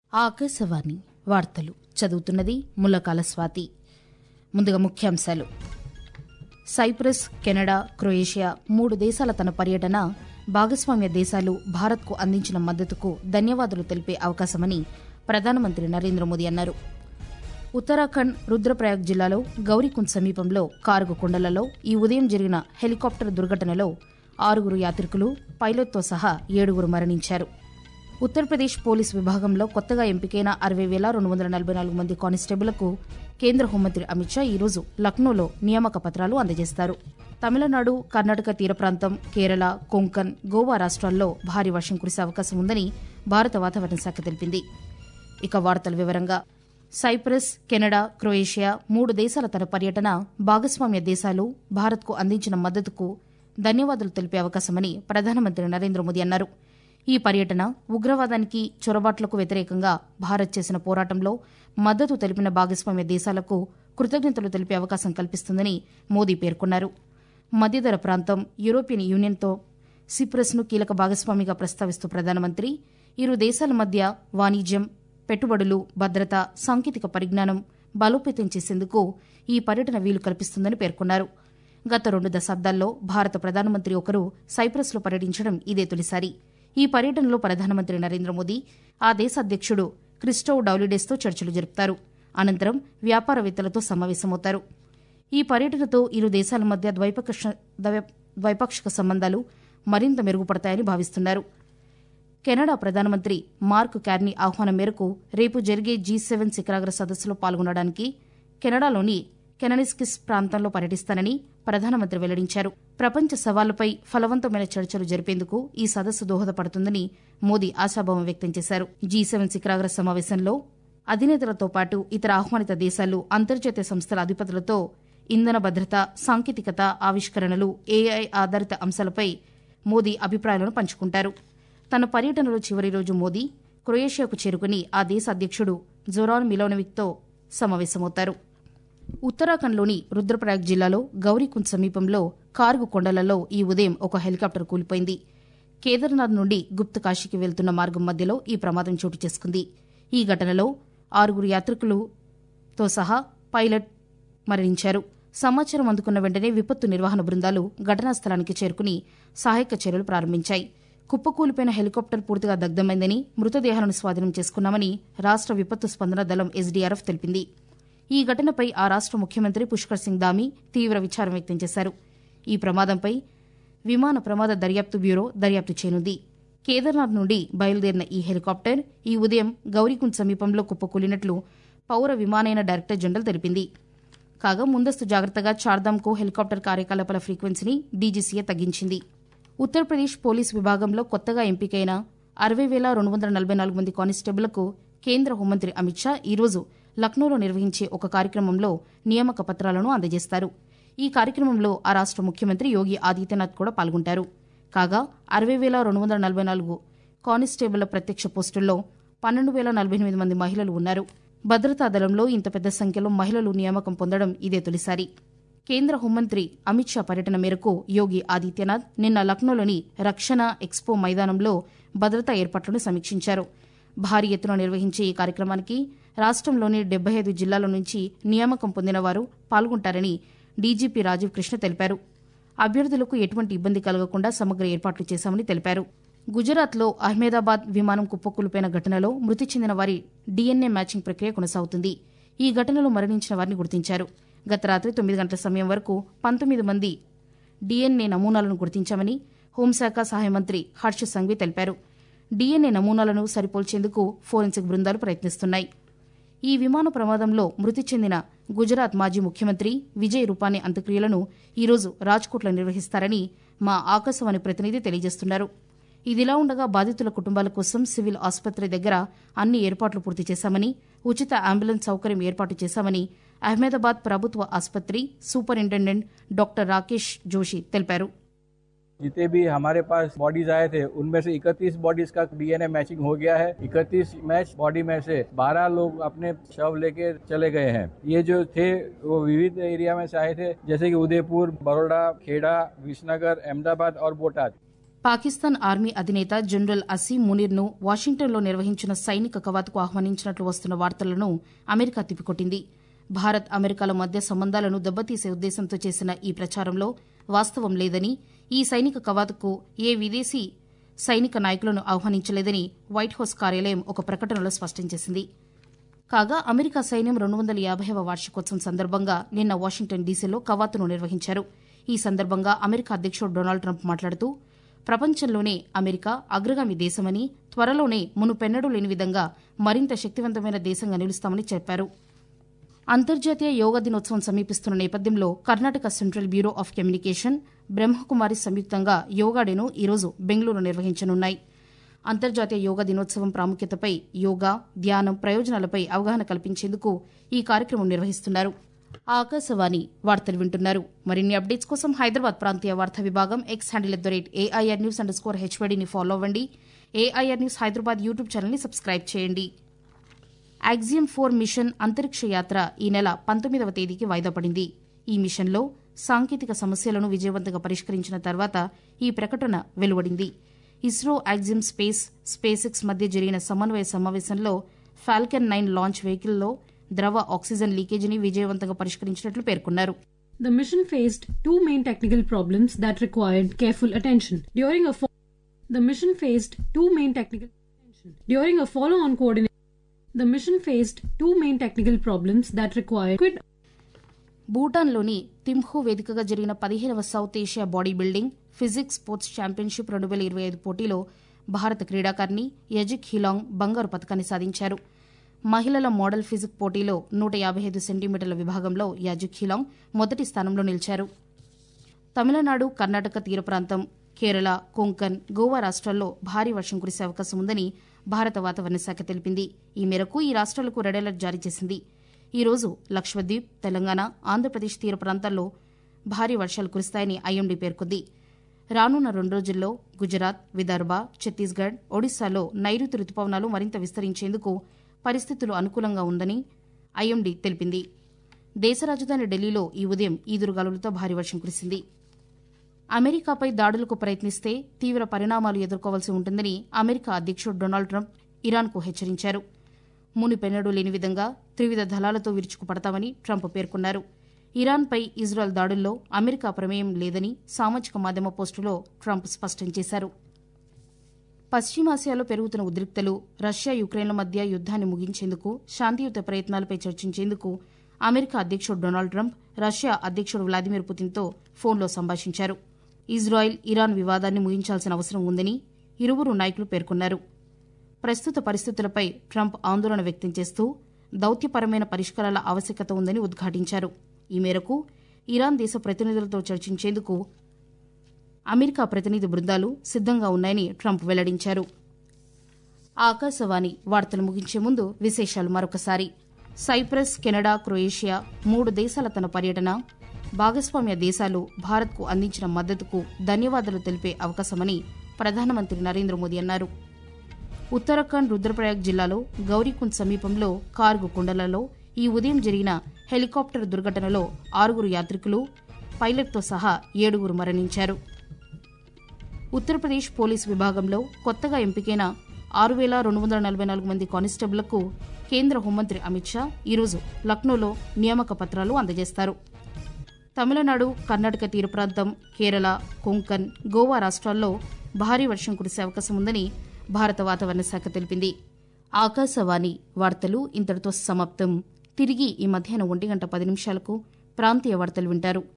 ఆకాశవాణి వార్తలు చదువుతున్నది ముల్లకాల స్వాతి ముందుగా ముఖ్యాంశాలు సైప్రస్ కెనడా క్రొయేషియా మూడు దేశాల తన పర్యటన భాగస్వామ్య దేశాలు భారత్కు అందించిన మద్దతుకు ధన్యవాదాలు తెలిపే అవకాశమని ప్రధానమంత్రి నరేంద్ర మోదీ అన్నారు ఉత్తరాఖండ్ రుద్రప్రయాగ్ జిల్లాలో గౌరీకుండ్ సమీపంలో కారుగు కొండలలో ఈ ఉదయం జరిగిన హెలికాప్టర్ దుర్ఘటనలో ఆరుగురు యాత్రికులు పైలట్తో సహా ఏడుగురు మరణించారు ఉత్తరప్రదేశ్ పోలీస్ విభాగంలో కొత్తగా ఎంపికైన అరవై వేల రెండు వందల నలభై నాలుగు మంది కానిస్టేబుళ్లకు కేంద్ర హోంమంత్రి అమిత్ షా ఈరోజు లక్నోలో నియామక పత్రాలు అందజేస్తారు తమిళనాడు కర్ణాటక తీర ప్రాంతం కేరళ కొంకన్ గోవా రాష్ట్రాల్లో భారీ వర్షం కురిసే అవకాశం ఉందని భారత వాతావరణ శాఖ తెలిపింది ఇక వార్తల వివరంగా సైప్రస్ కెనడా క్రొయేషియా మూడు దేశాల తన పర్యటన భాగస్వామ్య దేశాలు భారత్కు అందించిన మద్దతుకు ధన్యవాదాలు తెలిపే అవకాశమని ప్రధానమంత్రి నరేంద్ర మోదీ అన్నారు ఈ పర్యటన ఉగ్రవాదానికి చొరబాట్లకు వ్యతిరేకంగా భారత్ చేసిన పోరాటంలో మద్దతు తెలిపిన భాగస్వామ్య దేశాలకు కృతజ్ఞతలు తెలిపే అవకాశం కల్పిస్తుందని మోదీ పేర్కొన్నారు మధ్యధర ప్రాంతం యూరోపియన్ యూనియన్తో సిప్రస్ను కీలక భాగస్వామిగా ప్రస్తావిస్తూ ప్రధానమంత్రి ఇరు దేశాల మధ్య వాణిజ్యం పెట్టుబడులు భద్రత సాంకేతిక పరిజ్ఞానం బలోపేతం చేసేందుకు ఈ పర్యటన వీలు కల్పిస్తుందని పేర్కొన్నారు గత రెండు దశాబ్దాల్లో భారత ప్రధానమంత్రి ఒకరు సైప్రస్లో పర్యటించడం ఇదే తొలిసారి ఈ పర్యటనలో ప్రధానమంత్రి నరేంద్ర మోదీ ఆ దేశ అధ్యక్షుడు క్రిస్టోవ్ డౌలిడేస్తో చర్చలు జరుపుతారు అనంతరం వ్యాపారవేత్తలతో సమావేశమవుతారు ఈ పర్యటనతో ఇరు దేశాల మధ్య ద్వైపాక్ష ద్వై- ద్వైపాక్షిక సంబంధాలు మరింత మెరుగుపడతాయని భావిస్తున్నారు కెనడా ప్రధానమంత్రి మార్క్ కార్నీ ఆహ్వానం మేరకు రేపు జరిగే జీ సెవెన్ శిఖరాగ్ర సదస్సులో పాల్గొనడానికి కెనడాలోని కెననిస్కిస్ ప్రాంతంలో పర్యటిస్తానని ప్రధానమంత్రి వెల్లడించారు ప్రపంచ సవాళ్లపై ఫలవంతమైన చర్చలు జరిపేందుకు ఈ సదస్సు దోహదపడుతుందని మోదీ ఆశాభావం వ్యక్తం చేశారు జీ సెవెన్ శిఖరాగ్ర సమావేశంలో అధినేతలతో పాటు ఇతర ఆహ్వానిత దేశాలు అంతర్జాతీయ సంస్థల అధిపతులతో ఇంధన భద్రత సాంకేతికత ఆవిష్కరణలు ఏఐ ఆధారిత అంశాలపై మోదీ అభిప్రాయాలను పంచుకుంటారు తన పర్యటనలో చివరి రోజు మోదీ క్రొయేషియాకు చేరుకుని ఆ దేశ అధ్యక్షుడు జొరాన్ మిలోనవిక్తో సమావేశమవుతారు ఉత్తరాఖండ్లోని రుద్రప్రయాగ్ జిల్లాలో గౌరీకుంద్ సమీపంలో కార్గు కొండలలో ఈ ఉదయం ఒక హెలికాప్టర్ కూలిపోయింది కేదార్నాథ్ నుండి గుప్త కాశీకి వెళ్తున్న మార్గం మధ్యలో ఈ ప్రమాదం చోటు చేసుకుంది ఈ ఘటనలో ఆరుగురు యాత్రికులతో సహా పైలట్ మరణించారు సమాచారం అందుకున్న వెంటనే విపత్తు నిర్వహణ బృందాలు ఘటనా స్థలానికి చేరుకుని సహాయక చర్యలు ప్రారంభించాయి కుప్పకూలిపోయిన హెలికాప్టర్ పూర్తిగా దగ్ధమైందని మృతదేహాలను స్వాధీనం చేసుకున్నామని రాష్ట్ర విపత్తు స్పందన దళం ఎస్డీఆర్ఎఫ్ తెలిపింది ఈ ఘటనపై ఆ రాష్ట్ర ముఖ్యమంత్రి పుష్కర్ సింగ్ దామి తీవ్ర విచారం వ్యక్తం చేశారు ఈ ప్రమాదంపై విమాన ప్రమాద దర్యాప్తు బ్యూరో దర్యాప్తు చేయనుంది కేదార్నాథ్ నుండి బయలుదేరిన ఈ హెలికాప్టర్ ఈ ఉదయం గౌరీకుండ్ సమీపంలో కుప్పకూలినట్లు పౌర విమానయాన డైరెక్టర్ జనరల్ తెలిపింది కాగా ముందస్తు జాగ్రత్తగా చార్ధామ్కు హెలికాప్టర్ కార్యకలాపాల ఫ్రీక్వెన్సీని డీజీసీఏ తగ్గించింది ఉత్తరప్రదేశ్ పోలీస్ విభాగంలో కొత్తగా ఎంపికైన అరవై వేల రెండు వందల నలభై నాలుగు మంది కానిస్టేబుళ్లకు కేంద్ర హోంమంత్రి అమిత్ షా ఈరోజు లక్నోలో నిర్వహించే ఒక కార్యక్రమంలో నియామక పత్రాలను అందజేస్తారు ఈ కార్యక్రమంలో ఆ రాష్ట్ర ముఖ్యమంత్రి యోగి ఆదిత్యనాథ్ కూడా పాల్గొంటారు కాగా అరవై వేల రెండు వందల నలభై నాలుగు కానిస్టేబుళ్ల ప్రత్యక్ష పోస్టుల్లో పన్నెండు వేల నలభై ఎనిమిది మంది మహిళలు ఉన్నారు భద్రతా దళంలో ఇంత పెద్ద సంఖ్యలో మహిళలు నియామకం పొందడం ఇదే తొలిసారి కేంద్ర హోంమంత్రి అమిత్ షా పర్యటన మేరకు యోగి ఆదిత్యనాథ్ నిన్న లక్నోలోని రక్షణ ఎక్స్పో మైదానంలో భద్రతా ఏర్పాట్లను సమీక్షించారు భారీ ఎత్తున నిర్వహించే ఈ కార్యక్రమానికి రాష్ట్రంలోని డెబ్బై ఐదు జిల్లాల నుంచి నియామకం పొందిన వారు పాల్గొంటారని డీజీపీ రాజీవ్ కృష్ణ తెలిపారు అభ్యర్థులకు ఎటువంటి ఇబ్బంది కలగకుండా సమగ్ర ఏర్పాట్లు చేశామని తెలిపారు గుజరాత్లో అహ్మదాబాద్ విమానం కుప్పకూలిపోయిన ఘటనలో మృతి చెందిన వారి డీఎన్ఏ మ్యాచింగ్ ప్రక్రియ కొనసాగుతుంది ఈ ఘటనలో మరణించిన వారిని గుర్తించారు గత రాత్రి తొమ్మిది గంటల సమయం వరకు పంతొమ్మిది మంది డీఎన్ఏ నమూనాలను గుర్తించామని హోంశాఖ సహాయ మంత్రి హర్ష సంఘవి తెలిపారు డీఎన్ఏ నమూనాలను సరిపోల్చేందుకు ఫోరెన్సిక్ బృందాలు ప్రయత్నిస్తున్నాయి ఈ విమాన ప్రమాదంలో మృతి చెందిన గుజరాత్ మాజీ ముఖ్యమంత్రి విజయ్ రూపానీ అంత్యక్రియలను ఈరోజు రాజ్కోట్లో నిర్వహిస్తారని మా ఆకాశవాణి ప్రతినిధి తెలియజేస్తున్నారు ఇదిలా ఉండగా బాధితుల కుటుంబాల కోసం సివిల్ ఆసుపత్రి దగ్గర అన్ని ఏర్పాట్లు పూర్తి చేశామని ఉచిత అంబులెన్స్ సౌకర్యం ఏర్పాటు చేశామని అహ్మదాబాద్ ప్రభుత్వ ఆసుపత్రి సూపరింటెండెంట్ డాక్టర్ రాకేష్ జోషి తెలిపారు जितने भी हमारे पास बॉडीज आए थे उनमें से 31 बॉडीज का डीएनए मैचिंग हो गया है 31 मैच बॉडी में से 12 लोग अपने शव लेके चले गए हैं ये जो थे वो विविध एरिया में से आए थे जैसे कि उदयपुर बड़ोड़ा खेड़ा विसनगर अहमदाबाद और बोटाद పాకిస్తాన్ ఆర్మీ అధినేత జనరల్ అసీం మునీర్ను వాషింగ్టన్లో నిర్వహించిన సైనిక కవాతుకు ఆహ్వానించినట్లు వస్తున్న వార్తలను అమెరికా తిప్పికొట్టింది భారత్ అమెరికాల మధ్య సంబంధాలను దెబ్బతీసే ఉద్దేశంతో చేసిన ఈ ప్రచారంలో వాస్తవం లేదని ఈ సైనిక కవాతుకు ఏ విదేశీ సైనిక నాయకులను ఆహ్వానించలేదని వైట్ హౌస్ కార్యాలయం ఒక ప్రకటనలో స్పష్టం చేసింది కాగా అమెరికా సైన్యం రెండు వందల యాభైవ వార్షికోత్సవం సందర్భంగా నిన్న వాషింగ్టన్ డీసీలో కవాతును నిర్వహించారు ఈ సందర్భంగా అమెరికా అధ్యక్షుడు డొనాల్డ్ ట్రంప్ మాట్లాడుతూ ప్రపంచంలోనే అమెరికా అగ్రగామి దేశమని త్వరలోనే మునుపెన్నడూ లేని విధంగా మరింత శక్తివంతమైన దేశంగా నిలుస్తామని చెప్పారు అంతర్జాతీయ యోగా దినోత్సవం సమీపిస్తున్న నేపథ్యంలో Karnataka central bureau of communication Brahmakumari సంయుక్తంగా యోగా డేను ఈరోజు బెంగళూరు నిర్వహించనున్నాయి అంతర్జాతీయ యోగా దినోత్సవం ప్రాముఖ్యతపై యోగా ధ్యానం ప్రయోజనాలపై అవగాహన కల్పించేందుకు ఈ కార్యక్రమం నిర్వహిస్తున్నారు ఆకాశవాణి వార్తలు వింటున్నారు మరిన్ని అప్డేట్స్ కోసం హైదరాబాద్ ప్రాంతీయ వార్తా విభాగం X handle at the rate AIR news underscore స్కోర్ హెచ్వైడీని ఫాలో అవ్వండి ఏఐఆర్ న్యూస్ హైదరాబాద్ యూట్యూబ్ ఛానల్ని సబ్స్క్రైబ్ చేయండి యాక్సియం ఫోర్ మిషన్ అంతరిక్ష యాత్ర ఈ నెల పంతొమ్మిదవ తేదీకి వాయిదా పడింది ఈ మిషన్లో సాంకేతిక సమస్యలను విజయవంతంగా పరిష్కరించిన తర్వాత ఈ ప్రకటన వెలువడింది ఇస్రో యాక్సియం స్పేస్ స్పేసిక్స్ మధ్య జరిగిన సమన్వయ సమావేశంలో ఫాల్కన్ నైన్ లాంచ్ వెహికల్లో ద్రవ ఆక్సిజన్ లీకేజీని విజయవంతంగా పరిష్కరించినట్లు పేర్కొన్నారు The mission faced two main technical problems that required careful attention. During a fo- the mission faced two main technical attention. During a follow-on coordination, the mission faced two main technical problems that required quick భూటాన్లోని తింహు వేదికగా జరిగిన పదిహేనవ South Asia body building physique sports championship రెండు వేల ఇరవై ఐదు పోటీలో భారత క్రీడాకారిణి యజిక్ హిలాంగ్ బంగారు పథకాన్ని సాధించారు మహిళల మోడల్ ఫిజిక్ పోటీలో నూట యాభై ఐదు సెంటీమీటర్ల విభాగంలో యాజిక్ హిలాంగ్ మొదటి స్థానంలో నిలిచారు తమిళనాడు కర్ణాటక తీర ప్రాంతం కేరళ కొంకన్ గోవా రాష్ట్రాల్లో భారీ వర్షం కురిసే అవకాశం ఉందని భారత వాతావరణ శాఖ తెలిపింది ఈ మేరకు ఈ రాష్ట్రాలకు రెడ్ అలర్ట్ జారీ చేసింది ఈ రోజు లక్షద్వీప్ తెలంగాణ ఆంధ్రప్రదేశ్ తీర ప్రాంతాల్లో భారీ వర్షాలు కురుస్తాయని ఐఎండీ పేర్కొంది రానున్న రెండు రోజుల్లో గుజరాత్ విదర్భ ఛత్తీస్గఢ్ ఒడిశాలో నైరుతి రుతుపవనాలు మరింత విస్తరించేందుకు పరిస్థితులు అనుకూలంగా ఉందని ఐఎండీ తెలిపింది దేశ రాజధాని ఢిల్లీలో ఈ ఉదయం ఈదురుగాలులతో భారీ వర్షం కురిసింది అమెరికాపై దాడులకు ప్రయత్నిస్తే తీవ్ర పరిణామాలు ఎదుర్కోవాల్సి ఉంటుందని అమెరికా అధ్యక్షుడు డొనాల్డ్ ట్రంప్ ఇరాన్కు హెచ్చరించారు మునిపెన్నడూ లేని విధంగా త్రివిధ దళాలతో విరుచుకుపడతామని ట్రంప్ పేర్కొన్నారు ఇరాన్పై ఇజ్రాయెల్ దాడుల్లో అమెరికా ప్రమేయం లేదని సామాజిక మాధ్యమ పోస్టులో ట్రంప్ స్పష్టం చేశారు పశ్చిమాసియాలో పెరుగుతున్న ఉద్రిక్తలు రష్యా యుక్రెయిన్ల మధ్య యుద్దాన్ని ముగించేందుకు శాంతియుత ప్రయత్నాలపై చర్చించేందుకు అమెరికా అధ్యక్షుడు డొనాల్డ్ ట్రంప్ రష్యా అధ్యక్షుడు వ్లాదిమిర్ పుతిన్తో ఫోన్లో సంభాషించారు ఇజ్రాయెల్ ఇరాన్ వివాదాన్ని ముగించాల్సిన అవసరం ఉందని ఇరువురు నాయకులు పేర్కొన్నారు ప్రస్తుత పరిస్థితులపై ట్రంప్ ఆందోళన వ్యక్తం చేస్తూ దౌత్యపరమైన పరిష్కారాల ఆవశ్యకత ఉందని ఉద్ఘాటించారు ఈ మేరకు ఇరాన్ దేశ ప్రతినిధులతో చర్చించేందుకు అమెరికా ప్రతినిధి బృందాలు సిద్దంగా ఉన్నాయని ట్రంప్ వెల్లడించారు ఆకాశవాణి వార్తలు ముగించే ముందు విశేషాలు మరొకసారి సైప్రస్ కెనడా క్రొయేషియా మూడు దేశాల తన పర్యటన భాగస్వామ్య దేశాలు భారత్కు అందించిన మద్దతుకు ధన్యవాదాలు తెలిపే అవకాశమని ప్రధానమంత్రి నరేంద్ర మోదీ అన్నారు ఉత్తరాఖండ్ రుద్రప్రయాగ్ జిల్లాలో గౌరీకుండ్ సమీపంలో కార్గు కుండలలో ఈ ఉదయం జరిగిన హెలికాప్టర్ దుర్ఘటనలో ఆరుగురు యాత్రికులు పైలట్తో సహా ఏడుగురు మరణించారు ఉత్తరప్రదేశ్ పోలీసు విభాగంలో కొత్తగా ఎంపికైన ఆరు వేల రెండు వందల నలభై నాలుగు మంది కానిస్టేబుళ్లకు కేంద్ర హోంమంత్రి అమిత్ షా ఈరోజు లక్నోలో నియామక పత్రాలు అందజేస్తారు తమిళనాడు కర్ణాటక తీర ప్రాంతం కేరళ కొంకన్ గోవా రాష్ట్రాల్లో భారీ వర్షం కురిసే అవకాశం ఉందని భారత వాతావరణ శాఖ తెలిపింది ఆకాశవాణి వార్తలు ఇంతటితో సమాప్తం తిరిగి ఈ మధ్యాహ్నం ఒంటి గంట పది నిమిషాలకు ప్రాంతీయ వార్తలు వింటారు